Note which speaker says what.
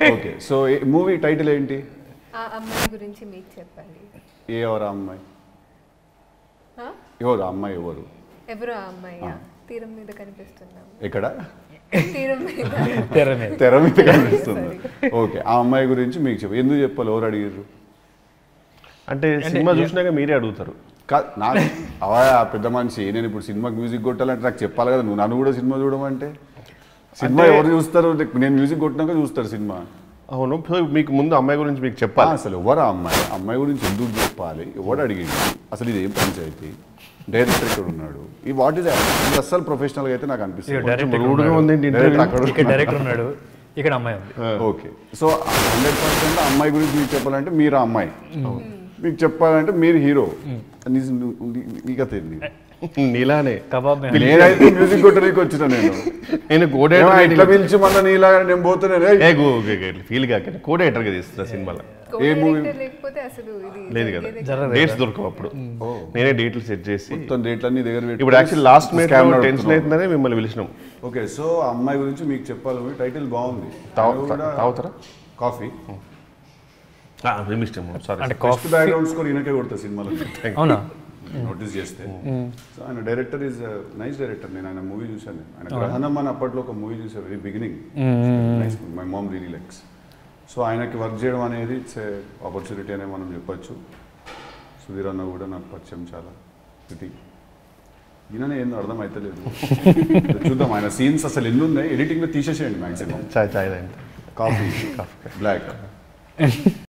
Speaker 1: Okay so movie title ఏంటి
Speaker 2: ఆ అమ్మాయి గురించి మీకు చెప్పాలి
Speaker 1: ఏ ఎవరు ఆ అమ్మాయి
Speaker 2: ఆ?
Speaker 1: ఎవరు ఆ అమ్మాయి ఎవరు
Speaker 2: ఎవరు ఆ అమ్మాయి తీరం మీద కనిపిస్తున్నాం
Speaker 1: ఎక్కడ
Speaker 2: తీరం మీద
Speaker 3: తెర మీద
Speaker 1: తెర మీద కనిపిస్తుంది ఓకే ఆ అమ్మాయి గురించి మీకు చెప్పు ఎందుకు చెప్పాలి ఎవరు అడిగారు
Speaker 4: అంటే సినిమా చూసినాక మీరే అడుగుతారు
Speaker 1: కాదు నాకు అవా ఆ పెద్ద మనిషి నేను ఇప్పుడు సినిమాకి మ్యూజిక్ కొట్టాలంటే నాకు చెప్పాలి కదా నువ్వు నన్ను కూడా సినిమా చూడమంటే సినిమా ఎవరు చూస్తారు నేను మ్యూజిక్ కొట్టినాక చూస్తారు సినిమా
Speaker 4: అవును సో మీకు ముందు అమ్మాయి గురించి మీకు
Speaker 1: ఆ,
Speaker 4: చెప్పాలి
Speaker 1: అసలు ఎవరు ఆ అమ్మాయి అమ్మాయి గురించి ఎందుకు చెప్పాలి ఎవడు అడిగింది అసలు ఇది ఏం పంచాయతీ డైరెక్టర్ ఇక్కడ ఉన్నాడు ఈ వాట్ ఇస్ ఇది అస్సలు ప్రొఫెషనల్ అయితే నాకు అనిపిస్తుంది
Speaker 3: ఇక్కడ డైరెక్టర్
Speaker 4: రూడ్గా
Speaker 3: ఉన్నాడు.
Speaker 4: ఉంది
Speaker 1: Director అక్కడ
Speaker 3: ఇక్కడ డైరెక్టర్ ఉన్నాడు ఇక్కడ అమ్మాయి ఉంది
Speaker 1: ఓకే సో హండ్రెడ్ పర్సెంట్ అమ్మాయి గురించి మీకు చెప్పాలంటే మీరు ఆ అమ్మాయి మీకు చెప్పాలంటే మీరు హీరో నీకు తెలియదు
Speaker 4: నీలానే
Speaker 3: కబాబ్ మీద
Speaker 1: నేనైతే మ్యూజిక్ కొట్టడానికి వచ్చిన నేను
Speaker 4: నేను కోడే
Speaker 1: ఏమో ఇట్లా పిలిచి మళ్ళీ నీలా నేను పోతున్నాను ఏయ్,
Speaker 4: ఫీల్ కాక కోడేటర్గా తీస్తున్నా సినిమాలో
Speaker 1: ఏ movie?
Speaker 2: Co-director లేకపోతే అసలు ఇది
Speaker 4: లేదు కదా
Speaker 2: జరిగేదే
Speaker 3: జరగదు
Speaker 4: డేట్స్ దొరకవు అప్పుడు నేనే డేట్లు సెట్ చేసి
Speaker 1: మొత్తం డేట్లన్నీ దగ్గర పెట్టి
Speaker 4: ఇప్పుడు actually last minute
Speaker 1: scam
Speaker 4: tension
Speaker 1: నడుపుతున్నాం.
Speaker 4: అవుతుందనే మిమ్మల్ని పిలిచినాం
Speaker 1: ఓకే సో ఆ అమ్మాయి గురించి మీకు చెప్పాలి టైటిల్ బాగుంది
Speaker 4: తాగు-
Speaker 1: అది కూడా
Speaker 4: తాగుతారా?
Speaker 1: కాఫీ
Speaker 4: ఇష్టం సారీ
Speaker 3: అంటే
Speaker 1: ఫస్ట్
Speaker 3: కాఫీ
Speaker 1: బ్యాక్గ్రౌండ్ స్కోర్ ఈయనకే కొడతా సినిమాలో
Speaker 3: అవునా
Speaker 1: నోటీస్ చేస్తే సో ఆయన డైరెక్టర్ ఈజ్ నైస్ డైరెక్టర్ నేను ఆయన మూవీ చూశాను ఆయన గ్రహణం అని అప్పట్లో ఒక మూవీ చూసాను very beginning nice my mom really likes so ఆయనకి వర్క్ చేయడం అనేది ఇట్స్ ఆపర్చునిటీ అనే మనం చెప్పొచ్చు సుధీర్ అన్న కూడా నాకు పరిచయం చాలా ఇది ఈయననే ఏందో అర్థం అవుతలేదు చూద్దాం ఆయన సీన్స్ అసలు ఎన్ని ఉన్నాయి ఎడిటింగ్లో తీసేసేయండి మ్యాక్సిమం
Speaker 4: చాయ్ చాయ్ తాగండి.
Speaker 1: Coffee black